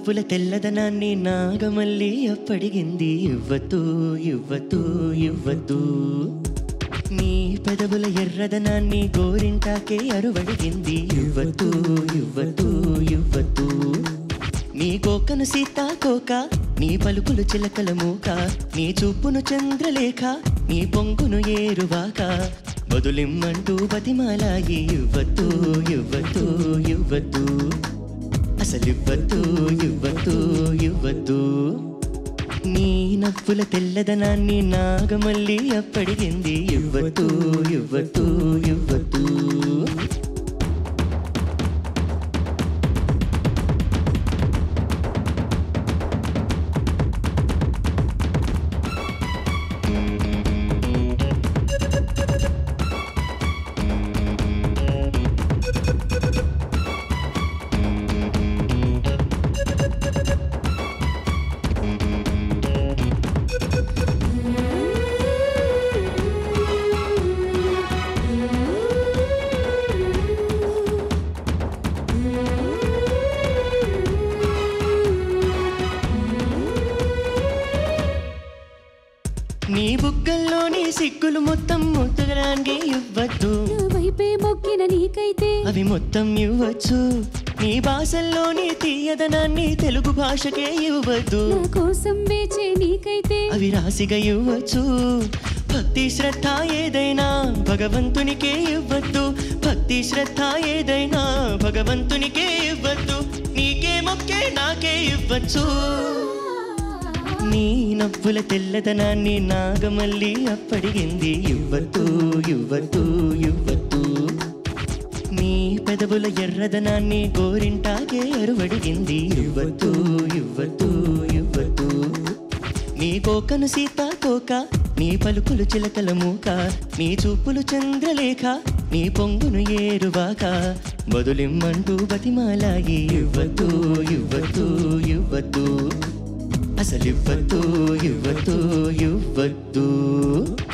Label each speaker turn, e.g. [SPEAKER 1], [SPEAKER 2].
[SPEAKER 1] నవ్వుల తెల్లదనాన్ని నాగమల్లి అప్పడిగింది ఇవ్వతూ ఇవ్వతూ ఇవ్వతూ నీ పెదవుల ఎర్రదనాన్ని గోరింటాకే అరువడిగింది ఇవ్వతూ ఇవ్వతూ ఇవ్వతూ నీ కోకను సీతాకోక నీ పలుకులు చిలకల మూక నీ చూపును చంద్రలేఖ నీ పొంగును ఏరువాక బదులిమ్మంటూ బతిమాలాయి ఇవ్వతూ ఇవ్వతూ ఇవ్వతూ అసలివ్వతూ ఇవ్వతూ ఇవ్వతూ నీ నవ్వుల తెల్లదనాన్ని నాగమల్లి అప్పడిగింది ఇవ్వతూ ఇవ్వతూ ఇవ్వతూ నీ బుగ్గల్లోని సిగ్గులు మొత్తం ముద్దరాంగి ఇవ్వద్దు
[SPEAKER 2] నా వైపే మొక్కిన నీకైతే
[SPEAKER 1] అవి మొత్తం ఇవ్వచ్చు నీ భాషల్లోని తీయదనాన్ని తెలుగు భాషకే ఇవ్వద్దు
[SPEAKER 2] నా కోసం వేచే నీకైతే
[SPEAKER 1] అవి రాసిగా ఇవ్వచ్చు భక్తి శ్రద్ధ ఏదైనా భగవంతునికే ఇవ్వద్దు భక్తి శ్రద్ధ ఏదైనా భగవంతునికే ఇవ్వద్దు నీకే మొక్కే నాకే ఇవ్వచ్చు నీ నవ్వుల తెల్లదనాన్ని నాగమల్లి అప్పడిగింది ఇవ్వతూ ఇవ్వతూ ఇవ్వతూ నీ పెదవుల ఎర్రదనాన్ని గోరింటాకే అరువడిగింది ఇవ్వతూ ఇవ్వతూ ఇవ్వతూ నీ కోకను సీతాకోక నీ పలుకులు చిలకల మూక నీ చూపులు చంద్రలేఖ నీ పొంగును ఏరువాక బదులిమ్మంటూ బతిమాలాయి ఇవ్వతూ ఇవ్వతూ ఇవ్వతూ అసలివ్వతూ ఇవ్వతూ ఇవ్వద్దు